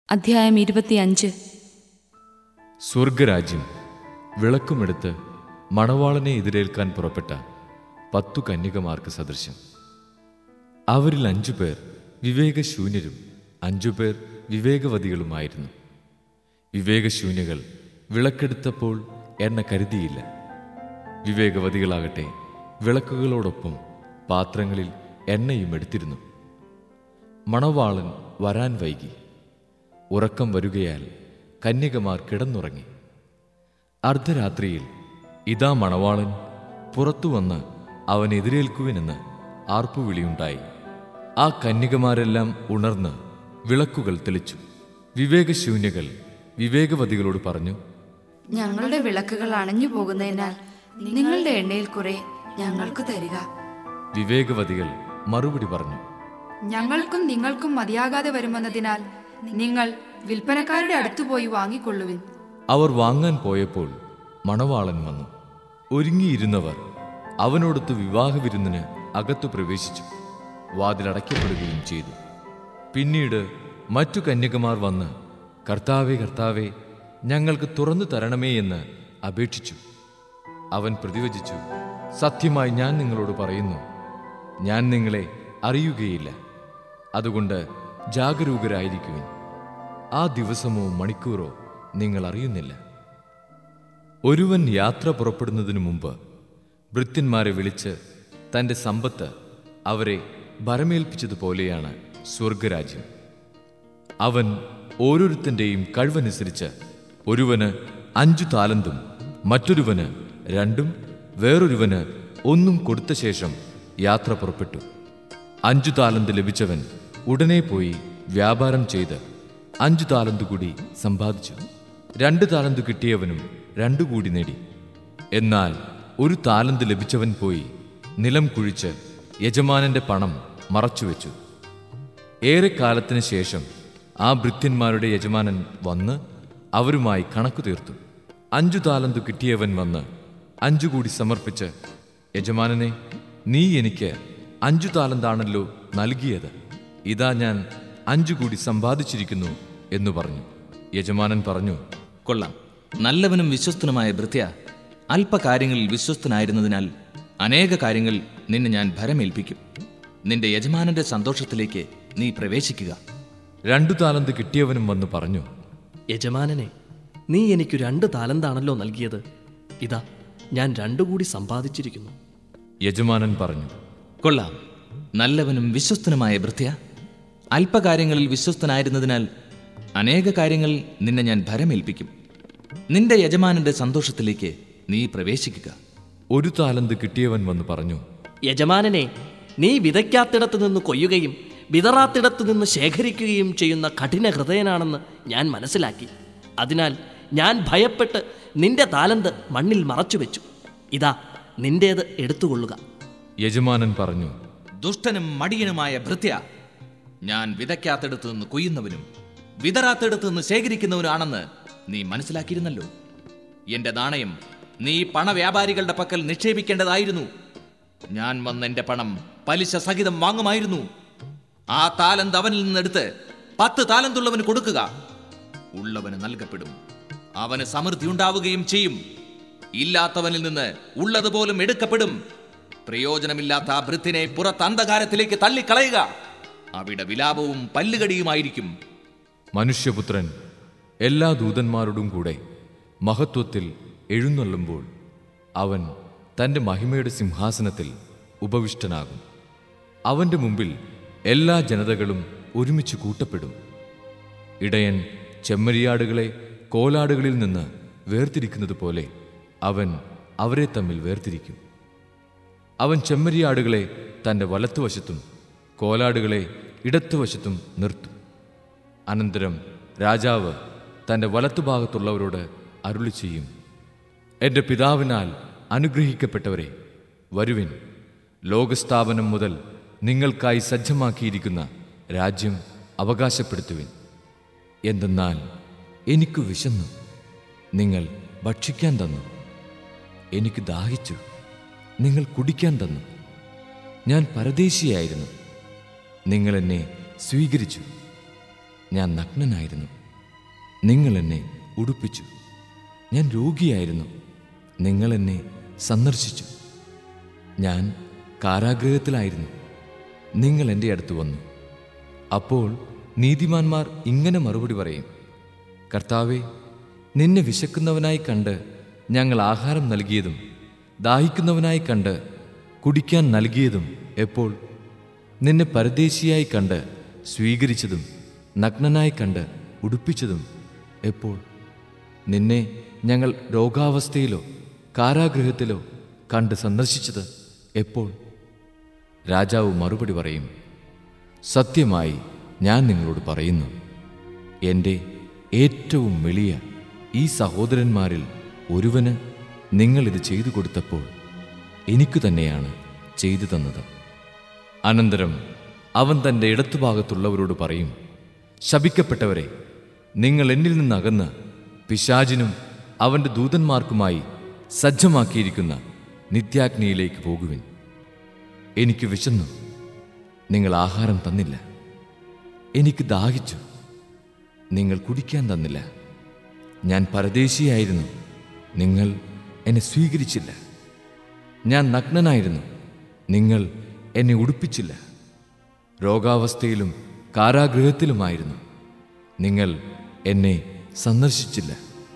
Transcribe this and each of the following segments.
അധ്യായം ഇരുപത്തിയഞ്ച് സ്വർഗരാജ്യം വിളക്കുമെടുത്ത് മണവാളനെ എതിരേൽക്കാൻ പുറപ്പെട്ട പത്തു കന്യകമാർക്ക് സദൃശം അവരിൽ അഞ്ചു പേർ വിവേകശൂന്യരും അഞ്ചു പേർ വിവേകവതികളുമായിരുന്നു വിവേകശൂന്യകൾ വിളക്കെടുത്തപ്പോൾ എണ്ണ കരുതിയില്ല വിവേകവതികളാകട്ടെ വിളക്കുകളോടൊപ്പം പാത്രങ്ങളിൽ എണ്ണയും എടുത്തിരുന്നു മണവാളൻ വരാൻ വൈകി ഉറക്കം വരുകയാൽ കന്യകമാർ കിടന്നുറങ്ങി അർദ്ധരാത്രിയിൽ ഇതാ മണവാളൻ പുറത്തു വന്ന് അവൻ എതിരേൽക്കുവിനെന്ന് ആർപ്പുവിളിയുണ്ടായി ആ കന്യകമാരെല്ലാം ഉണർന്ന് വിളക്കുകൾ തെളിച്ചു വിവേകശൂന്യകൾ വിവേകവതികളോട് പറഞ്ഞു ഞങ്ങളുടെ വിളക്കുകൾ അണഞ്ഞു പോകുന്നതിനാൽ നിങ്ങളുടെ എണ്ണയിൽ കുറെ ഞങ്ങൾക്ക് തരിക വിവേകവതികൾ മറുപടി പറഞ്ഞു ഞങ്ങൾക്കും നിങ്ങൾക്കും മതിയാകാതെ വരുമെന്നതിനാൽ നിങ്ങൾ വിൽപ്പനക്കാരുടെ അടുത്തു പോയി വാങ്ങിക്കൊള്ളുവിൻ അവർ വാങ്ങാൻ പോയപ്പോൾ മണവാളൻ വന്നു ഒരുങ്ങിയിരുന്നവർ അവനോടൊത്ത് വിവാഹവിരുന്നിന് അകത്തു പ്രവേശിച്ചു വാതിലടയ്ക്കപ്പെടുകയും ചെയ്തു പിന്നീട് മറ്റു കന്യകമാർ വന്ന് കർത്താവേ കർത്താവേ ഞങ്ങൾക്ക് തുറന്നു തരണമേ എന്ന് അപേക്ഷിച്ചു അവൻ പ്രതിവചിച്ചു സത്യമായി ഞാൻ നിങ്ങളോട് പറയുന്നു ഞാൻ നിങ്ങളെ അറിയുകയില്ല അതുകൊണ്ട് ജാഗരൂകരായിരിക്കുവിൻ ആ ദിവസമോ മണിക്കൂറോ നിങ്ങൾ അറിയുന്നില്ല ഒരുവൻ യാത്ര പുറപ്പെടുന്നതിനു മുമ്പ് ഭൃത്യന്മാരെ വിളിച്ച് തന്റെ സമ്പത്ത് അവരെ ഭരമേൽപ്പിച്ചതുപോലെയാണ് സ്വർഗരാജ്യം അവൻ ഓരോരുത്തന്റെയും കഴിവനുസരിച്ച് ഒരുവന് അഞ്ചു താലന്തും മറ്റൊരുവന് രണ്ടും വേറൊരുവന് ഒന്നും കൊടുത്ത ശേഷം യാത്ര പുറപ്പെട്ടു അഞ്ചു താലന്ത് ലഭിച്ചവൻ ഉടനെ പോയി വ്യാപാരം ചെയ്ത് അഞ്ചു താലന്ത് കൂടി സമ്പാദിച്ചു രണ്ട് താലന്ത് കിട്ടിയവനും രണ്ടു കൂടി നേടി എന്നാൽ ഒരു താലന്ത് ലഭിച്ചവൻ പോയി നിലം കുഴിച്ച് യജമാനന്റെ പണം മറച്ചുവെച്ചു ഏറെക്കാലത്തിന് ശേഷം ആ ഭൃത്യന്മാരുടെ യജമാനൻ വന്ന് അവരുമായി കണക്കു തീർത്തു അഞ്ചു താലന്തു കിട്ടിയവൻ വന്ന് അഞ്ചു കൂടി സമർപ്പിച്ച് യജമാനനെ നീ എനിക്ക് അഞ്ചു താലന്താണല്ലോ നൽകിയത് ഇതാ ഞാൻ അഞ്ചു കൂടി സമ്പാദിച്ചിരിക്കുന്നു എന്നു പറഞ്ഞു യജമാനൻ പറഞ്ഞു കൊള്ളാം നല്ലവനും വിശ്വസ്തനുമായ ഭൃത്യ അല്പകാര്യങ്ങളിൽ വിശ്വസ്തനായിരുന്നതിനാൽ അനേക കാര്യങ്ങൾ നിന്നെ ഞാൻ ഭരമേൽപ്പിക്കും നിന്റെ യജമാനന്റെ സന്തോഷത്തിലേക്ക് നീ പ്രവേശിക്കുക രണ്ടു താലന്ത് കിട്ടിയവനും വന്ന് പറഞ്ഞു യജമാനനെ നീ എനിക്ക് രണ്ട് താലന്താണല്ലോ നൽകിയത് ഇതാ ഞാൻ രണ്ടു കൂടി സമ്പാദിച്ചിരിക്കുന്നു യജമാനൻ പറഞ്ഞു കൊള്ളാം നല്ലവനും വിശ്വസ്തനുമായ ഭൃത്യ അല്പകാര്യങ്ങളിൽ വിശ്വസ്തനായിരുന്നതിനാൽ അനേക കാര്യങ്ങൾ നിന്നെ ഞാൻ ഭരമേൽപ്പിക്കും നിന്റെ യജമാനന്റെ സന്തോഷത്തിലേക്ക് നീ പ്രവേശിക്കുക ഒരു താലന്ത് കിട്ടിയവൻ വന്ന് പറഞ്ഞു യജമാനനെ നീ വിതയ്ക്കാത്തിടത്ത് നിന്ന് കൊയ്യുകയും വിതറാത്തിടത്ത് നിന്ന് ശേഖരിക്കുകയും ചെയ്യുന്ന കഠിന ഹൃദയനാണെന്ന് ഞാൻ മനസ്സിലാക്കി അതിനാൽ ഞാൻ ഭയപ്പെട്ട് നിന്റെ താലന്ത് മണ്ണിൽ മറച്ചുവെച്ചു ഇതാ നിന്റേത് എടുത്തുകൊള്ളുക യജമാനൻ പറഞ്ഞു ദുഷ്ടനും മടിയനുമായ ഭൃത്യ ഞാൻ വിതയ്ക്കാത്തിടത്ത് നിന്ന് കൊയ്യുന്നവനും വിതറാത്തിടത്ത് നിന്ന് ശേഖരിക്കുന്നവനാണെന്ന് നീ മനസ്സിലാക്കിയിരുന്നല്ലോ എന്റെ നാണയം നീ പണവ്യാപാരികളുടെ പക്കൽ നിക്ഷേപിക്കേണ്ടതായിരുന്നു ഞാൻ വന്ന് എന്റെ പണം പലിശ സഹിതം വാങ്ങുമായിരുന്നു ആ താലന്ത് അവനിൽ നിന്നെടുത്ത് പത്ത് താലന്തുള്ളവന് കൊടുക്കുക ഉള്ളവന് നൽകപ്പെടും അവന് സമൃദ്ധി ഉണ്ടാവുകയും ചെയ്യും ഇല്ലാത്തവനിൽ നിന്ന് ഉള്ളതുപോലും എടുക്കപ്പെടും പ്രയോജനമില്ലാത്ത ആ ഭൃത്തിനെ പുറത്ത് അന്ധകാരത്തിലേക്ക് തള്ളിക്കളയുക അവിടെ വിലാപവും പല്ലുകടിയുമായിരിക്കും മനുഷ്യപുത്രൻ എല്ലാ ദൂതന്മാരോടും കൂടെ മഹത്വത്തിൽ എഴുന്നള്ളുമ്പോൾ അവൻ തന്റെ മഹിമയുടെ സിംഹാസനത്തിൽ ഉപവിഷ്ടനാകും അവന്റെ മുമ്പിൽ എല്ലാ ജനതകളും ഒരുമിച്ച് കൂട്ടപ്പെടും ഇടയൻ ചെമ്മരിയാടുകളെ കോലാടുകളിൽ നിന്ന് വേർതിരിക്കുന്നത് പോലെ അവൻ അവരെ തമ്മിൽ വേർതിരിക്കും അവൻ ചെമ്മരിയാടുകളെ തന്റെ വലത്തുവശത്തും കോലാടുകളെ ഇടത്തുവശത്തും നിർത്തും അനന്തരം രാജാവ് തന്റെ വലത്തുഭാഗത്തുള്ളവരോട് അരുളി ചെയ്യും എന്റെ പിതാവിനാൽ അനുഗ്രഹിക്കപ്പെട്ടവരെ വരുവിൻ ലോകസ്ഥാപനം മുതൽ നിങ്ങൾക്കായി സജ്ജമാക്കിയിരിക്കുന്ന രാജ്യം അവകാശപ്പെടുത്തുവിൻ എന്തെന്നാൽ എനിക്കു വിശന്നു നിങ്ങൾ ഭക്ഷിക്കാൻ തന്നു എനിക്ക് ദാഹിച്ചു നിങ്ങൾ കുടിക്കാൻ തന്നു ഞാൻ പരദേശിയായിരുന്നു നിങ്ങൾ എന്നെ സ്വീകരിച്ചു ഞാൻ നഗ്നനായിരുന്നു നിങ്ങൾ എന്നെ ഉടുപ്പിച്ചു ഞാൻ രോഗിയായിരുന്നു നിങ്ങൾ എന്നെ സന്ദർശിച്ചു ഞാൻ കാരാഗ്രഹത്തിലായിരുന്നു നിങ്ങൾ എൻ്റെ അടുത്ത് വന്നു അപ്പോൾ നീതിമാന്മാർ ഇങ്ങനെ മറുപടി പറയും കർത്താവെ നിന്നെ വിശക്കുന്നവനായി കണ്ട് ഞങ്ങൾ ആഹാരം നൽകിയതും ദാഹിക്കുന്നവനായി കണ്ട് കുടിക്കാൻ നൽകിയതും എപ്പോൾ നിന്നെ പരദേശിയായി കണ്ട് സ്വീകരിച്ചതും നഗ്നനായി കണ്ട് ഉടുപ്പിച്ചതും എപ്പോൾ നിന്നെ ഞങ്ങൾ രോഗാവസ്ഥയിലോ കാരാഗൃഹത്തിലോ കണ്ട് സന്ദർശിച്ചത് എപ്പോൾ രാജാവ് മറുപടി പറയും സത്യമായി ഞാൻ നിങ്ങളോട് പറയുന്നു എൻ്റെ ഏറ്റവും എളിയ ഈ സഹോദരന്മാരിൽ ഒരുവന് നിങ്ങളിത് ചെയ്തു കൊടുത്തപ്പോൾ എനിക്കു തന്നെയാണ് ചെയ്തു തന്നത് അനന്തരം അവൻ തൻ്റെ ഇടത്തുഭാഗത്തുള്ളവരോട് പറയും ശപിക്കപ്പെട്ടവരെ നിങ്ങൾ എന്നിൽ നിന്നകന്ന് പിശാചിനും അവൻ്റെ ദൂതന്മാർക്കുമായി സജ്ജമാക്കിയിരിക്കുന്ന നിത്യാഗ്നിയിലേക്ക് പോകുവിൻ എനിക്ക് വിശന്നു നിങ്ങൾ ആഹാരം തന്നില്ല എനിക്ക് ദാഹിച്ചു നിങ്ങൾ കുടിക്കാൻ തന്നില്ല ഞാൻ പരദേശിയായിരുന്നു നിങ്ങൾ എന്നെ സ്വീകരിച്ചില്ല ഞാൻ നഗ്നനായിരുന്നു നിങ്ങൾ എന്നെ ഉടുപ്പിച്ചില്ല രോഗാവസ്ഥയിലും കാരാഗൃഹത്തിലുമായിരുന്നു നിങ്ങൾ എന്നെ സന്ദർശിച്ചില്ല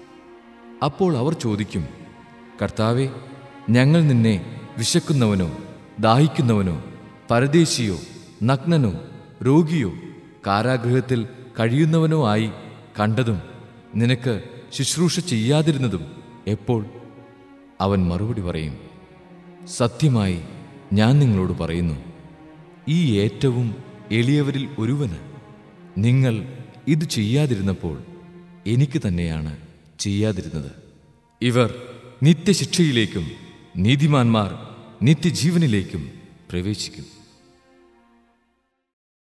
അപ്പോൾ അവർ ചോദിക്കും കർത്താവെ ഞങ്ങൾ നിന്നെ വിശക്കുന്നവനോ ദാഹിക്കുന്നവനോ പരദേശിയോ നഗ്നനോ രോഗിയോ കാരാഗൃഹത്തിൽ കഴിയുന്നവനോ ആയി കണ്ടതും നിനക്ക് ശുശ്രൂഷ ചെയ്യാതിരുന്നതും എപ്പോൾ അവൻ മറുപടി പറയും സത്യമായി ഞാൻ നിങ്ങളോട് പറയുന്നു ഈ ഏറ്റവും എളിയവരിൽ ഒരുവന് നിങ്ങൾ ഇത് ചെയ്യാതിരുന്നപ്പോൾ എനിക്ക് തന്നെയാണ് ചെയ്യാതിരുന്നത് ഇവർ നിത്യശിക്ഷയിലേക്കും നീതിമാന്മാർ നിത്യജീവനിലേക്കും പ്രവേശിക്കും